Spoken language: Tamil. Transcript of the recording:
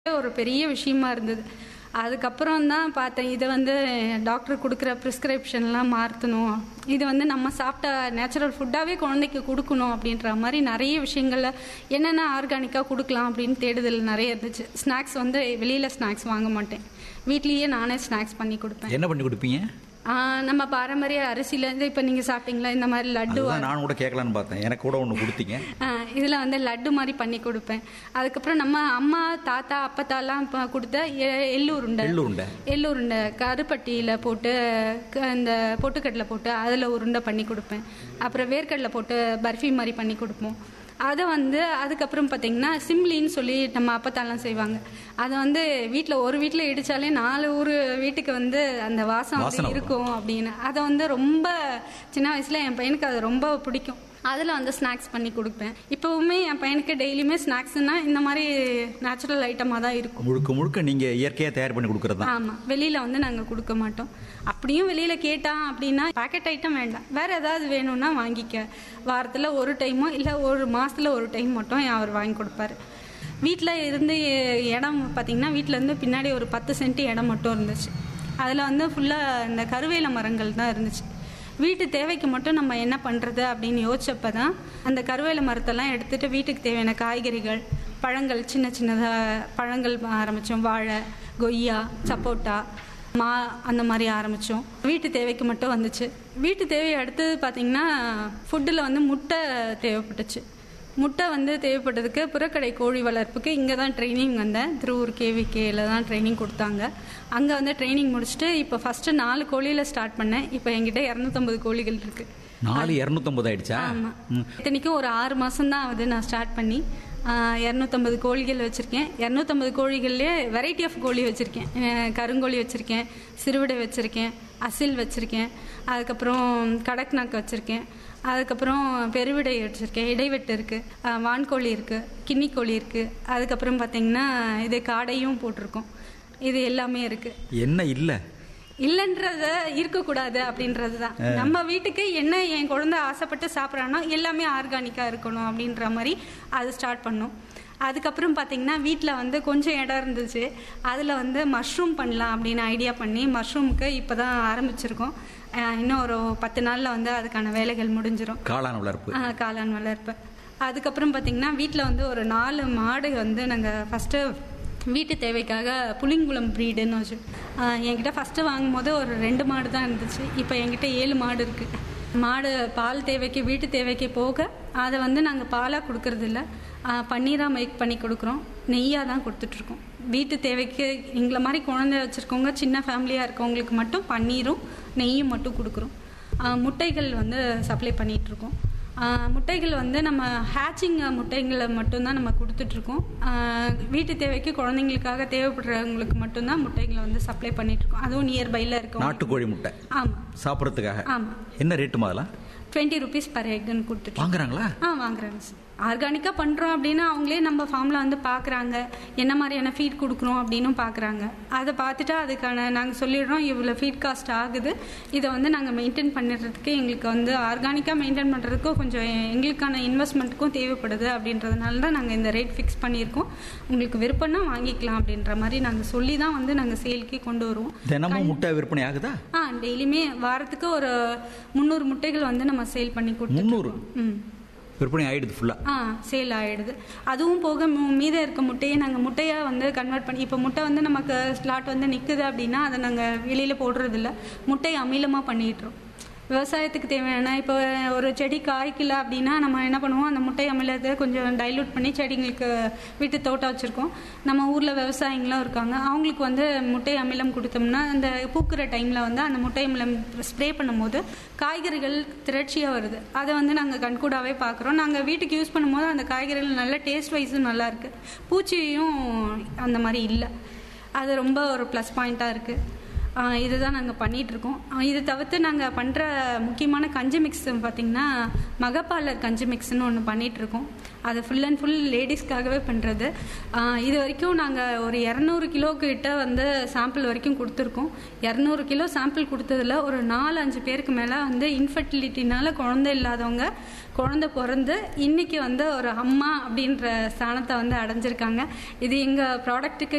ஒரு பெரிய விஷயமா இருந்தது அதுக்கப்புறம் தான் பார்த்தேன் இதை வந்து டாக்டர் கொடுக்குற ப்ரிஸ்கிரிப்ஷன்லாம் மாற்றணும் இது வந்து நம்ம சாப்பிட்ட நேச்சுரல் ஃபுட்டாகவே குழந்தைக்கு கொடுக்கணும் அப்படின்ற மாதிரி நிறைய விஷயங்களில் என்னென்ன ஆர்கானிக்காக கொடுக்கலாம் அப்படின்னு தேடுதல் நிறைய இருந்துச்சு ஸ்நாக்ஸ் வந்து வெளியில் ஸ்நாக்ஸ் வாங்க மாட்டேன் வீட்லேயே நானே ஸ்நாக்ஸ் பண்ணி கொடுப்பேன் என்ன பண்ணி கொடுப்பீங்க ஆ, நம்ம பாரம்பரிய அரிசியிலேருந்து இப்போ நீங்கள் சாப்பிட்டீங்களா இந்த மாதிரி லட்டு அதுதான் நானும் கூட கேட்கலான்னு பார்த்தேன் எனக்கு கூட ஒன்று கொடுத்தீங்க இதில் வந்து லட்டு மாதிரி பண்ணி கொடுப்பேன் அதுக்கப்புறம் நம்ம அம்மா தாத்தா அப்பத்தாலாம் இப்போ கொடுத்த எ- எள்ளு உருண்டை எள்ளு உருண்டை. எள்ளு உருண்டை கருப்பட்டியில் போட்டு க- இந்த பொட்டுக்கடலை போட்டு அதில் உருண்டை பண்ணி கொடுப்பேன் அப்புறம் வேர்க்கடலை போட்டு பர்ஃபி மாதிரி பண்ணி கொடுப்போம் அதை வந்து அதுக்கப்புறம் பார்த்தீங்கன்னா சிம்லின்னு சொல்லி நம்ம அப்பத்தாலாம் செய்வாங்க அதை வந்து வீட்டில் ஒரு வீட்டில் இடிச்சாலே நாலு ஊர் வீட்டுக்கு வந்து அந்த வாசம் வாசனை அப்படி இருக்கும் அப்படின்னு அதை வந்து ரொம்ப சின்ன வயசுல என் பையனுக்கு அது ரொம்ப பிடிக்கும் அதில் வந்து ஸ்நாக்ஸ் பண்ணி கொடுப்பேன் இப்போவுமே என் பையனுக்கு டெய்லியுமே ஸ்நாக்ஸ்னா இந்த மாதிரி நேச்சுரல் ஐட்டமாக தான் இருக்கும் முழுக்க முழுக்க நீங்கள் இயற்கையாக தயார் பண்ணி கொடுக்குறது தான் ஆமாம் வெளியில் வந்து நாங்கள் கொடுக்க மாட்டோம் அப்படியும் வெளியில் கேட்டான் அப்படின்னா பேக்கெட் ஐட்டம் வேண்டாம் வேற ஏதாவது வேணும்னா வாங்கிக்க வாரத்தில் ஒரு டைமோ இல்லை ஒரு மாசத்துல ஒரு டைம் மட்டும் அவர் வாங்கி கொடுப்பாரு வீட்டில் இருந்து இடம் பார்த்தீங்கன்னா வீட்டில் இருந்து பின்னாடி ஒரு பத்து சென்ட் இடம் மட்டும் இருந்துச்சு அதில் வந்து ஃபுல்லாக இந்த கருவேல மரங்கள் தான் இருந்துச்சு வீட்டு தேவைக்கு மட்டும் நம்ம என்ன பண்ணுறது அப்படின்னு யோசிச்சப்ப தான் அந்த கருவேல மரத்தெல்லாம் எடுத்துட்டு வீட்டுக்கு தேவையான காய்கறிகள் பழங்கள் சின்ன சின்னதாக பழங்கள் ஆரம்பித்தோம் வாழை கொய்யா சப்போட்டா மா அந்த மாதிரி ஆரம்பித்தோம் வீட்டு தேவைக்கு மட்டும் வந்துச்சு வீட்டு தேவை அடுத்தது பார்த்திங்கன்னா ஃபுட்டில் வந்து முட்டை தேவைப்பட்டுச்சு முட்டை வந்து தேவைப்பட்டதுக்கு புறக்கடை கோழி வளர்ப்புக்கு இங்கே தான் ட்ரைனிங் வந்தேன் திருவூர் கேவிகேல தான் ட்ரைனிங் கொடுத்தாங்க அங்கே வந்து ட்ரைனிங் முடிச்சுட்டு இப்போ ஃபஸ்ட்டு நாலு கோழியில் ஸ்டார்ட் பண்ணேன் இப்போ என்கிட்ட இரநூத்தம்பது கோழிகள் இருக்குது நாலு இரநூத்தம்பது ஆயிடுச்சா ஆமாம் ம். இத்தனைக்கும் ஒரு ஆறு மாதம் தான் ஆகுது நான் ஸ்டார்ட் பண்ணி இரநூத்தம்பது கோழிகள் வச்சுருக்கேன் இரநூத்தம்பது கோழிகள்லேயே வெரைட்டி ஆஃப் கோழி வச்சுருக்கேன் கருங்கோழி வச்சுருக்கேன் சிறுவிடை வச்சுருக்கேன் அசில் வச்சுருக்கேன் அதுக்கப்புறம் கடக்நாக்கு வச்சுருக்கேன் அதுக்கப்புறம் பெருவிடை வச்சுருக்கேன் இடைவெட்டு இருக்குது வான்கோழி இருக்குது கின்னிக்கோழி இருக்குது அதுக்கப்புறம் பார்த்தீங்கன்னா இது காடையும் போட்டிருக்கோம் இது எல்லாமே இருக்குது என்ன இல்லை இல்லைன்றத இருக்கக்கூடாது அப்படின்றது தான் நம்ம வீட்டுக்கு என்ன என் குழந்தை ஆசைப்பட்டு சாப்பிட்றானோ எல்லாமே ஆர்கானிக்காக இருக்கணும் அப்படின்ற மாதிரி அது ஸ்டார்ட் பண்ணோம் அதுக்கப்புறம் பார்த்தீங்கன்னா வீட்டில் வந்து கொஞ்சம் இடம் இருந்துச்சு அதில் வந்து மஷ்ரூம் பண்ணலாம் அப்படின்னு ஐடியா பண்ணி மஷ்ரூமுக்கு இப்போ தான் ஆரம்பிச்சிருக்கோம் அஹ் இன்னும் ஒரு பத்து நாளில் வந்து அதுக்கான வேலைகள் முடிஞ்சிடும் காளான் வளர்ப்பு ஆ, காளான் வளர்ப்பு அதுக்கப்புறம் பார்த்தீங்கன்னா வீட்டில் வந்து ஒரு நாலு மாடு வந்து நாங்கள் ஃபஸ்ட்டு வீட்டு தேவைக்காக புளிங்குளம் ப்ரீடுன்னு வச்சு ஆ, என்கிட்ட ஃபஸ்ட்டு வாங்கும்போது ஒரு ரெண்டு மாடு தான் இருந்துச்சு இப்போ என்கிட்ட ஏழு மாடு இருக்குது மாடு பால் தேவைக்கு வீட்டு தேவைக்கு போக அதை வந்து நாங்கள் பாலாக கொடுக்கறதில்ல பன்னீராக மேக் பண்ணி கொடுக்குறோம் நெய்யாக தான் கொடுத்துட்ருக்கோம் வீட்டு தேவைக்கு எங்களை மாதிரி குழந்தை வச்சுருக்கவங்க சின்ன ஃபேமிலியாக இருக்கவங்களுக்கு மட்டும் பன்னீரும் நெய்யும் மட்டும் கொடுக்குறோம் ஆ, முட்டைகள் வந்து சப்ளை பண்ணிகிட்ருக்கோம் முட்டைகள் வந்து நம்ம ஹேச்சிங் முட்டைகளை மட்டும்தான் நம்ம கொடுத்துட்ருக்கோம் வீட்டு தேவைக்கு குழந்தைங்களுக்காக தேவைப்படுறவங்களுக்கு மட்டும்தான் முட்டைகளை வந்து சப்ளை பண்ணிகிட்ருக்கோம் அதுவும் நியர்பையில் இருக்கோம் நாட்டுக்கோழி முட்டை ஆமாம் சாப்பிட்றதுக்காக ஆமாம் என்ன ரேட்டு அதெல்லாம் டுவெண்ட்டி ருபீஸ் பர் எக்குன்னு கொடுத்துட்டு வாங்குறாங்களா ஆ வாங்குறாங்க சார் ஆர்கானிக்காக பண்ணுறோம் அப்படின்னா அவங்களே நம்ம ஃபார்மில் வந்து பார்க்குறாங்க என்ன மாதிரியான ஃபீட் கொடுக்குறோம் அப்படின்னும் பார்க்குறாங்க அதை பார்த்துட்டு அதுக்கான நாங்கள் சொல்லிடுறோம் இவ்வளோ ஃபீட் காஸ்ட் ஆகுது இதை வந்து நாங்கள் மெயின்டைன் பண்ணுறதுக்கு எங்களுக்கு வந்து ஆர்கானிக்காக மெயின்டைன் பண்ணுறதுக்கும் கொஞ்சம் எங்களுக்கான இன்வெஸ்ட்மெண்ட்டுக்கும் தேவைப்படுது அப்படின்றதுனால தான் நாங்கள் இந்த ரேட் ஃபிக்ஸ் பண்ணியிருக்கோம் உங்களுக்கு விருப்பம்னா வாங்கிக்கலாம் அப்படின்ற மாதிரி நாங்கள் சொல்லி தான் வந்து நாங்கள் சேல்க்கே கொண்டு வருவோம் தினமும் முட்டை விற்பனை ஆகுதா ஆ டெய்லியுமே வாரத்துக்கு ஒரு முந்நூறு முட்டைகள் வந்து நம்ம சேல் பண்ணி கொடுத்துருக்கோம் முந்நூறு ம் விற்பனை ஆயிடுது ஃபுல்லாக ஆ சேல் ஆகிடுது அதுவும் போக மு- மீதம் இருக்க முட்டையை நாங்கள் முட்டையாக வந்து கன்வெர்ட் பண்ணி இப்போ முட்டை வந்து நமக்கு ஸ்லாட் வந்து நிற்குது அப்படின்னா அதை நாங்கள் வெளியில் போடுறதில்ல முட்டையை அமிலமாக பண்ணிட்டுறோம் விவசாயத்துக்கு தேவையான இப்போ ஒரு செடி காய்க்கல அப்படின்னா நம்ம என்ன பண்ணுவோம் அந்த முட்டை அமிலத்தை கொஞ்சம் டைல்யூட் பண்ணி செடிங்களுக்கு வீட்டு தோட்டம் வச்சுருக்கோம் நம்ம ஊரில் விவசாயிங்களும் இருக்காங்க அவங்களுக்கு வந்து முட்டை அமிலம் கொடுத்தோம்னா அந்த பூக்கிற டைமில் வந்து அந்த முட்டை அமிலம் ஸ்ப்ரே பண்ணும்போது காய்கறிகள் திரட்சியாக வருது அதை வந்து நாங்கள் கண்கூடாவே பார்க்குறோம் நாங்கள் வீட்டுக்கு யூஸ் பண்ணும்போது அந்த காய்கறிகள் நல்ல டேஸ்ட் வைஸும் நல்லா இருக்கு பூச்சியும் அந்த மாதிரி இல்லை அது ரொம்ப ஒரு ப்ளஸ் பாயிண்ட்டாக இருக்குது இதுதான் நாங்கள் பண்ணிகிட்ருக்கோம் இது தவிர்த்து நாங்கள் பண்ணுற முக்கியமான கஞ்சி மிக்ஸ் பார்த்திங்கன்னா மகப்பாலர் கஞ்சி மிக்ஸ்னு ஒன்று பண்ணிகிட்ருக்கோம் அது ஃபுல் அண்ட் ஃபுல் லேடிஸ்க்காகவே பண்ணுறது இது வரைக்கும் நாங்கள் ஒரு இரநூறு கிலோ கிட்ட வந்து சாம்பிள் வரைக்கும் கொடுத்துருக்கோம் இரநூறு கிலோ சாம்பிள் கொடுத்ததுல ஒரு நாலு அஞ்சு பேருக்கு மேலே வந்து இன்ஃபர்டிலிட்டினால குழந்தை இல்லாதவங்க குழந்தை பிறந்து இன்னைக்கு வந்து ஒரு அம்மா அப்படின்ற ஸ்தானத்தை வந்து அடைஞ்சிருக்காங்க இது எங்கள் ப்ராடக்ட்டுக்கு